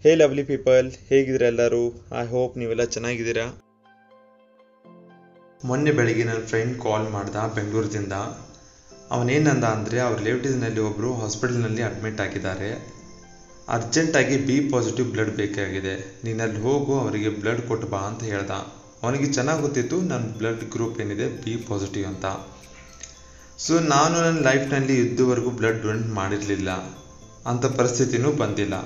ಹೇ lovely people ಹೇಗಿದ್ದೀರಾ ಎಲ್ಲರೂ I hope ನೀವೆಲ್ಲ ಚೆನ್ನಾಗಿದ್ದೀರಾ ಮೊನ್ನೆ ಬೆಳಿಗ್ಗೆ ನನ್ನ ಫ್ರೆಂಡ್ ಕಾಲ್ ಮಾಡ್ದ ಬೆಂಗಳೂರದಿಂದ ಅವನೇನಂದ ಅಂದರೆ ಅವ್ರ ರಿಲೇಟಿವ್ಸ್ನಲ್ಲಿ ಒಬ್ಬರು ಹಾಸ್ಪಿಟಲ್ನಲ್ಲಿ ಅಡ್ಮಿಟ್ ಆಗಿದ್ದಾರೆ ಅರ್ಜೆಂಟಾಗಿ ಬಿ ಪಾಸಿಟಿವ್ ಬ್ಲಡ್ ಬೇಕಾಗಿದೆ ನೀನು ಅಲ್ಲಿ ಹೋಗು ಅವರಿಗೆ ಬ್ಲಡ್ ಕೊಟ್ಟು ಬಾ ಅಂತ ಹೇಳ್ದ ಅವನಿಗೆ ಚೆನ್ನಾಗಿ ಗೊತ್ತಿತ್ತು ನನ್ನ ಬ್ಲಡ್ ಗ್ರೂಪ್ ಏನಿದೆ ಬಿ ಪಾಸಿಟಿವ್ ಅಂತ ಸೊ ನಾನು ನನ್ನ ಲೈಫ್ನಲ್ಲಿ ಇದುವರೆಗೂ ಬ್ಲಡ್ ಡೊನೇಟ್ ಮಾಡಿರಲಿಲ್ಲ ಅಂಥ ಪರಿಸ್ಥಿತಿನೂ ಬಂದಿಲ್ಲ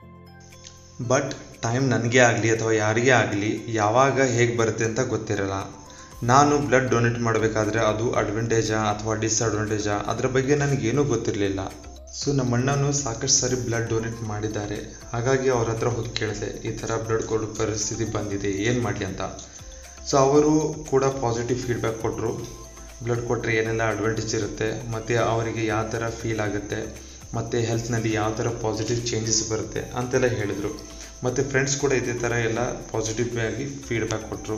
ಬಟ್ ಟೈಮ್ ನನಗೆ ಆಗಲಿ ಅಥವಾ ಯಾರಿಗೇ ಆಗಲಿ ಯಾವಾಗ ಹೇಗೆ ಬರುತ್ತೆ ಅಂತ ಗೊತ್ತಿರಲ್ಲ ನಾನು ಬ್ಲಡ್ ಡೊನೇಟ್ ಮಾಡಬೇಕಾದ್ರೆ ಅದು ಅಡ್ವಾಂಟೇಜಾ ಅಥವಾ ಡಿಸ್ಅಡ್ವಾಂಟೇಜಾ ಅದರ ಬಗ್ಗೆ ನನಗೇನೂ ಗೊತ್ತಿರಲಿಲ್ಲ ಸೊ ನಮ್ಮ ಅಣ್ಣನು ಸಾಕಷ್ಟು ಸಾರಿ ಬ್ಲಡ್ ಡೊನೇಟ್ ಮಾಡಿದ್ದಾರೆ ಹಾಗಾಗಿ ಅವ್ರ ಹತ್ರ ಹೋಗಿ ಕೇಳಿದೆ ಈ ಥರ ಬ್ಲಡ್ ಕೊಡೋ ಪರಿಸ್ಥಿತಿ ಬಂದಿದೆ ಏನು ಮಾಡಲಿ ಅಂತ ಸೊ ಅವರು ಕೂಡ ಪಾಸಿಟಿವ್ ಫೀಡ್ಬ್ಯಾಕ್ ಕೊಟ್ಟರು ಬ್ಲಡ್ ಕೊಟ್ಟರೆ ಏನೆಲ್ಲ ಅಡ್ವಾಂಟೇಜ್ ಇರುತ್ತೆ ಮತ್ತು ಅವರಿಗೆ ಯಾವ ಥರ ಫೀಲ್ ಆಗುತ್ತೆ ಮತ್ತು ಹೆಲ್ತ್ನಲ್ಲಿ ಯಾವ ಥರ ಪಾಸಿಟಿವ್ ಚೇಂಜಸ್ ಬರುತ್ತೆ ಅಂತೆಲ್ಲ ಹೇಳಿದರು ಮತ್ತು ಫ್ರೆಂಡ್ಸ್ ಕೂಡ ಇದೇ ಥರ ಎಲ್ಲ ಪಾಸಿಟಿವ್ ಆಗಿ ಫೀಡ್ಬ್ಯಾಕ್ ಕೊಟ್ಟರು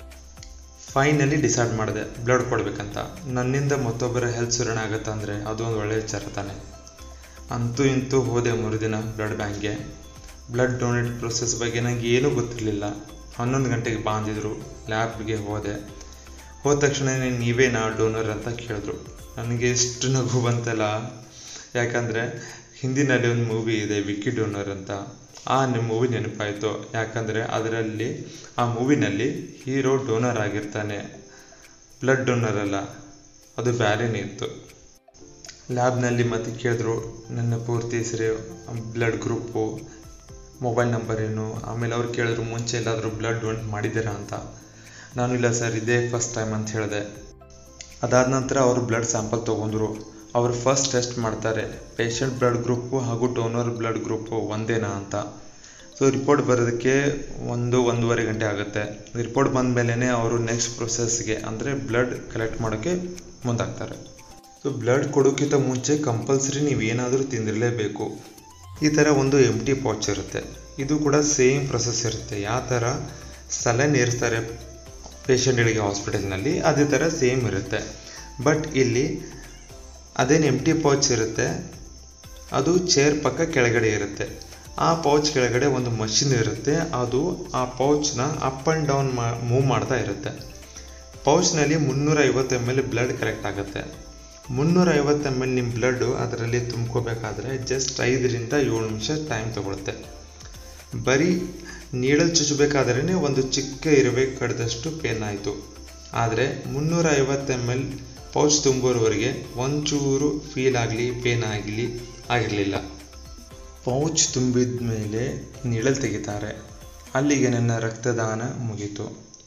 ಫೈನಲಿ ಡಿಸೈಡ್ ಮಾಡಿದೆ ಬ್ಲಡ್ ಕೊಡಬೇಕಂತ ನನ್ನಿಂದ ಮತ್ತೊಬ್ಬರ ಹೆಲ್ತ್ ಸುಧಾರಣೆ ಆಗುತ್ತೆ ಅಂದರೆ ಅದು ಒಂದು ಒಳ್ಳೆಯ ವಿಚಾರ ತಾನೆ ಅಂತೂ ಇಂತೂ ಹೋದೆ ದಿನ ಬ್ಲಡ್ ಬ್ಯಾಂಕ್ಗೆ ಬ್ಲಡ್ ಡೊನೇಟ್ ಪ್ರೊಸೆಸ್ ಬಗ್ಗೆ ನನಗೆ ಏನೂ ಗೊತ್ತಿರಲಿಲ್ಲ ಹನ್ನೊಂದು ಗಂಟೆಗೆ ಬಾಂದಿದ್ರು ಲ್ಯಾಬ್ಗೆ ಹೋದೆ ಹೋದ ತಕ್ಷಣ ನೀವೇನಾ ಡೋನರ್ ಅಂತ ಕೇಳಿದ್ರು ನನಗೆ ಎಷ್ಟು ನಗು ಬಂತಲ್ಲ ಯಾಕಂದರೆ ಹಿಂದಿನಲ್ಲಿ ಒಂದು ಮೂವಿ ಇದೆ ವಿಕ್ಕಿ ಡೋನರ್ ಅಂತ ಆ ಮೂವಿ ನೆನಪಾಯಿತು ಯಾಕಂದರೆ ಅದರಲ್ಲಿ ಆ ಮೂವಿನಲ್ಲಿ ಹೀರೋ ಡೋನರ್ ಆಗಿರ್ತಾನೆ ಬ್ಲಡ್ ಡೋನರ್ ಅಲ್ಲ ಅದು ಬೇರೆನೇ ಇತ್ತು ಲ್ಯಾಬ್ನಲ್ಲಿ ಮತ್ತೆ ಕೇಳಿದ್ರು ನನ್ನ ಪೂರ್ತಿ ಹೆಸರು ಬ್ಲಡ್ ಗ್ರೂಪು ಮೊಬೈಲ್ ನಂಬರ್ ಏನು ಆಮೇಲೆ ಅವ್ರು ಕೇಳಿದ್ರು ಮುಂಚೆ ಎಲ್ಲಾದರೂ ಬ್ಲಡ್ ಡೊನೇಟ್ ಮಾಡಿದ್ದೀರಾ ಅಂತ ನಾನು ಇಲ್ಲ ಸರ್ ಇದೇ ಫಸ್ಟ್ ಟೈಮ್ ಅಂತ ಹೇಳಿದೆ ಅದಾದ ನಂತರ ಅವರು ಬ್ಲಡ್ ಸ್ಯಾಂಪಲ್ ತೊಗೊಂಡ್ರು ಅವರು ಫಸ್ಟ್ ಟೆಸ್ಟ್ ಮಾಡ್ತಾರೆ ಪೇಷಂಟ್ ಬ್ಲಡ್ ಗ್ರೂಪು ಹಾಗೂ ಡೋನರ್ ಬ್ಲಡ್ ಗ್ರೂಪು ಒಂದೇನಾ ಅಂತ ಸೊ ರಿಪೋರ್ಟ್ ಬರೋದಕ್ಕೆ ಒಂದು ಒಂದೂವರೆ ಗಂಟೆ ಆಗುತ್ತೆ ರಿಪೋರ್ಟ್ ಬಂದ ಮೇಲೇ ಅವರು ನೆಕ್ಸ್ಟ್ ಪ್ರೊಸೆಸ್ಗೆ ಅಂದರೆ ಬ್ಲಡ್ ಕಲೆಕ್ಟ್ ಮಾಡೋಕ್ಕೆ ಮುಂದಾಗ್ತಾರೆ ಸೊ ಬ್ಲಡ್ ಕೊಡೋಕ್ಕಿಂತ ಮುಂಚೆ ಕಂಪಲ್ಸರಿ ನೀವು ಏನಾದರೂ ತಿಂದಿರಲೇಬೇಕು ಈ ಥರ ಒಂದು ಎಮ್ ಟಿ ಪೌಚ್ ಇರುತ್ತೆ ಇದು ಕೂಡ ಸೇಮ್ ಪ್ರೊಸೆಸ್ ಇರುತ್ತೆ ಯಾವ ಥರ ಸಲೈನ್ ಏರಿಸ್ತಾರೆ ಪೇಷಂಟ್ಗಳಿಗೆ ಹಾಸ್ಪಿಟಲ್ನಲ್ಲಿ ಅದೇ ಥರ ಸೇಮ್ ಇರುತ್ತೆ ಬಟ್ ಇಲ್ಲಿ ಅದೇನು ಎಮ್ ಟಿ ಪೌಚ್ ಇರುತ್ತೆ ಅದು ಚೇರ್ ಪಕ್ಕ ಕೆಳಗಡೆ ಇರುತ್ತೆ ಆ ಪೌಚ್ ಕೆಳಗಡೆ ಒಂದು ಮಷಿನ್ ಇರುತ್ತೆ ಅದು ಆ ಪೌಚ್ನ ಅಪ್ ಆ್ಯಂಡ್ ಡೌನ್ ಮಾ ಮೂವ್ ಮಾಡ್ತಾ ಇರುತ್ತೆ ಪೌಚ್ನಲ್ಲಿ ಮುನ್ನೂರ ಐವತ್ತು ಎಮ್ ಎಲ್ ಬ್ಲಡ್ ಕಲೆಕ್ಟ್ ಆಗುತ್ತೆ ಮುನ್ನೂರ ಐವತ್ತು ಎಮ್ ಎಲ್ ನಿಮ್ಮ ಬ್ಲಡ್ಡು ಅದರಲ್ಲಿ ತುಂಬ್ಕೋಬೇಕಾದ್ರೆ ಜಸ್ಟ್ ಐದರಿಂದ ಏಳು ನಿಮಿಷ ಟೈಮ್ ತಗೊಳುತ್ತೆ ಬರೀ ನೀಡಲ್ ಚುಚ್ಚಬೇಕಾದ್ರೇ ಒಂದು ಚಿಕ್ಕ ಇರುವೆ ಕಡ್ದಷ್ಟು ಪೇನ್ ಆಯಿತು ಆದರೆ ಮುನ್ನೂರ ಐವತ್ತು ಎಮ್ ಎಲ್ ಪೌಚ್ ತುಂಬೋರವರೆಗೆ ಒಂಚೂರು ಫೀಲ್ ಆಗಲಿ ಪೇನ್ ಆಗಲಿ ಆಗಿರಲಿಲ್ಲ ಪೌಚ್ ತುಂಬಿದ ಮೇಲೆ ನಿಳಲ್ ತೆಗಿತಾರೆ ಅಲ್ಲಿಗೆ ನನ್ನ ರಕ್ತದಾನ ಮುಗೀತು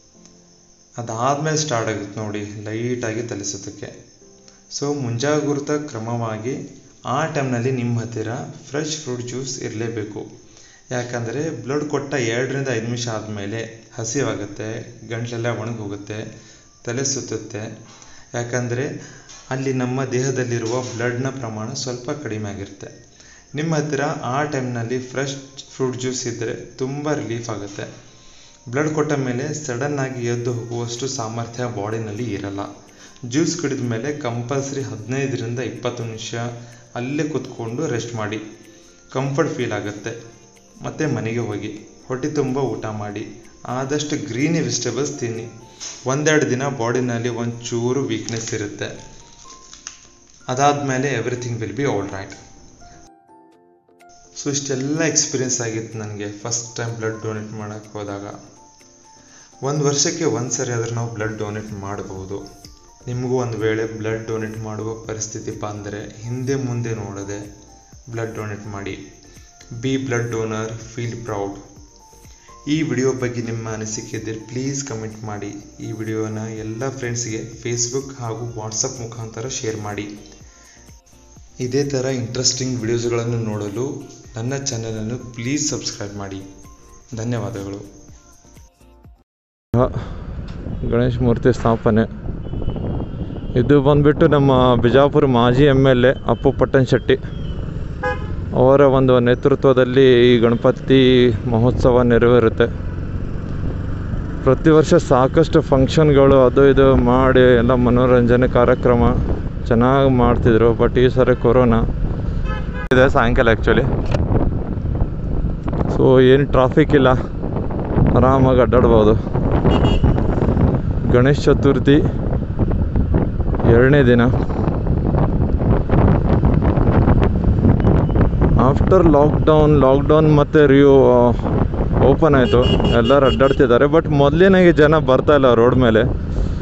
ಅದಾದಮೇಲೆ ಸ್ಟಾರ್ಟ್ ಆಗುತ್ತೆ ನೋಡಿ ಲೈಟಾಗಿ ತಲೆ ಸುತ್ತಕ್ಕೆ ಸೊ ಮುಂಜಾಗೃತ ಕ್ರಮವಾಗಿ ಆ ಟೈಮ್ನಲ್ಲಿ ನಿಮ್ಮ ಹತ್ತಿರ ಫ್ರೆಶ್ ಫ್ರೂಟ್ ಜ್ಯೂಸ್ ಇರಲೇಬೇಕು ಯಾಕಂದರೆ ಬ್ಲಡ್ ಕೊಟ್ಟ ಎರಡರಿಂದ ಐದು ನಿಮಿಷ ಆದಮೇಲೆ ಹಸಿವಾಗುತ್ತೆ ಗಂಟಲೆಲ್ಲ ಒಣಗಿ ಹೋಗುತ್ತೆ ತಲೆ ಸುತ್ತುತ್ತೆ ಯಾಕಂದರೆ ಅಲ್ಲಿ ನಮ್ಮ ದೇಹದಲ್ಲಿರುವ ಬ್ಲಡ್ನ ಪ್ರಮಾಣ ಸ್ವಲ್ಪ ಕಡಿಮೆ ಆಗಿರುತ್ತೆ ನಿಮ್ಮ ಹತ್ತಿರ ಆ ಟೈಮ್ನಲ್ಲಿ ಫ್ರೆಶ್ ಫ್ರೂಟ್ ಜ್ಯೂಸ್ ಇದ್ದರೆ ತುಂಬ ರಿಲೀಫ್ ಆಗುತ್ತೆ ಬ್ಲಡ್ ಕೊಟ್ಟ ಮೇಲೆ ಸಡನ್ನಾಗಿ ಎದ್ದು ಹೋಗುವಷ್ಟು ಸಾಮರ್ಥ್ಯ ಬಾಡಿನಲ್ಲಿ ಇರಲ್ಲ ಜ್ಯೂಸ್ ಕುಡಿದ ಮೇಲೆ ಕಂಪಲ್ಸರಿ ಹದಿನೈದರಿಂದ ಇಪ್ಪತ್ತು ನಿಮಿಷ ಅಲ್ಲೇ ಕೂತ್ಕೊಂಡು ರೆಸ್ಟ್ ಮಾಡಿ ಕಂಫರ್ಟ್ ಫೀಲ್ ಆಗುತ್ತೆ ಮತ್ತು ಮನೆಗೆ ಹೋಗಿ ಹೊಟ್ಟೆ ತುಂಬ ಊಟ ಮಾಡಿ ಆದಷ್ಟು ಗ್ರೀನಿ ವೆಜಿಟೇಬಲ್ಸ್ ತಿನ್ನಿ ಒಂದೆರಡು ದಿನ ಬಾಡಿನಲ್ಲಿ ಒಂಚೂರು ವೀಕ್ನೆಸ್ ಇರುತ್ತೆ ಅದಾದಮೇಲೆ everything will be all right so ಇಷ್ಟೆಲ್ಲ ಎಕ್ಸ್ಪೀರಿಯೆನ್ಸ್ ಆಗಿತ್ತು ನನಗೆ ಫಸ್ಟ್ ಟೈಮ್ ಬ್ಲಡ್ ಡೊನೇಟ್ ಮಾಡೋಕ್ಕೆ ಹೋದಾಗ ಒಂದು ವರ್ಷಕ್ಕೆ ಒಂದು ಸರಿ ಆದರೂ ನಾವು ಬ್ಲಡ್ ಡೊನೇಟ್ ಮಾಡಬಹುದು ನಿಮಗೂ ಒಂದು ವೇಳೆ ಬ್ಲಡ್ ಡೊನೇಟ್ ಮಾಡುವ ಪರಿಸ್ಥಿತಿ ಬಂದರೆ ಹಿಂದೆ ಮುಂದೆ ನೋಡದೆ ಬ್ಲಡ್ ಡೊನೇಟ್ ಮಾಡಿ be blood donor feel proud ಈ ವಿಡಿಯೋ ಬಗ್ಗೆ ನಿಮ್ಮ ಅನಿಸಿಕೆ ಇದ್ದರೆ ಪ್ಲೀಸ್ ಕಮೆಂಟ್ ಮಾಡಿ ಈ ವಿಡಿಯೋನ ಎಲ್ಲ ಫ್ರೆಂಡ್ಸ್ಗೆ ಫೇಸ್ಬುಕ್ ಹಾಗೂ ವಾಟ್ಸಪ್ ಮುಖಾಂತರ ಶೇರ್ ಮಾಡಿ ಇದೇ ಥರ ಇಂಟ್ರೆಸ್ಟಿಂಗ್ ವಿಡಿಯೋಸ್ಗಳನ್ನು ನೋಡಲು ನನ್ನ ಚಾನಲನ್ನು ಪ್ಲೀಸ್ ಸಬ್ಸ್ಕ್ರೈಬ್ ಮಾಡಿ ಧನ್ಯವಾದಗಳು ಗಣೇಶ ಮೂರ್ತಿ ಸ್ಥಾಪನೆ ಇದು ಬಂದ್ಬಿಟ್ಟು ನಮ್ಮ ಬಿಜಾಪುರ ಮಾಜಿ M L A Appu Pattan Shetty ಅವರ ಒಂದು ನೇತೃತ್ವದಲ್ಲಿ ಈ ಗಣಪತಿ ಮಹೋತ್ಸವ ನೆರವೇರುತ್ತೆ ಪ್ರತಿ ವರ್ಷ ಸಾಕಷ್ಟು ಫಂಕ್ಷನ್ಗಳು ಅದು ಇದು ಮಾಡಿ ಎಲ್ಲ ಮನೋರಂಜನೆ ಕಾರ್ಯಕ್ರಮ ಚೆನ್ನಾಗಿ ಮಾಡ್ತಿದ್ರು ಬಟ್ ಈ ಸರಿ ಕೊರೋನಾ ಇದೆ ಸಾಯಂಕಾಲ ಆ್ಯಕ್ಚುಲಿ ಸೊ ಏನು ಟ್ರಾಫಿಕ್ ಇಲ್ಲ ಆರಾಮಾಗಿ ಅಡ್ಡಾಡ್ಬೋದು ಗಣೇಶ ಚತುರ್ಥಿ ಎರಡನೇ ದಿನ ಆಫ್ಟರ್ ಲಾಕ್ಡೌನ್ ಲಾಕ್ಡೌನ್ ಮತ್ತು ರಿಯೋ ಓಪನ್ ಆಯಿತು ಎಲ್ಲರೂ ಅಡ್ಡಾಡ್ತಿದ್ದಾರೆ ಬಟ್ ಮೊದಲಿನಾಗೆ ಜನ ಬರ್ತಾ ಇಲ್ಲ ರೋಡ್ ಮೇಲೆ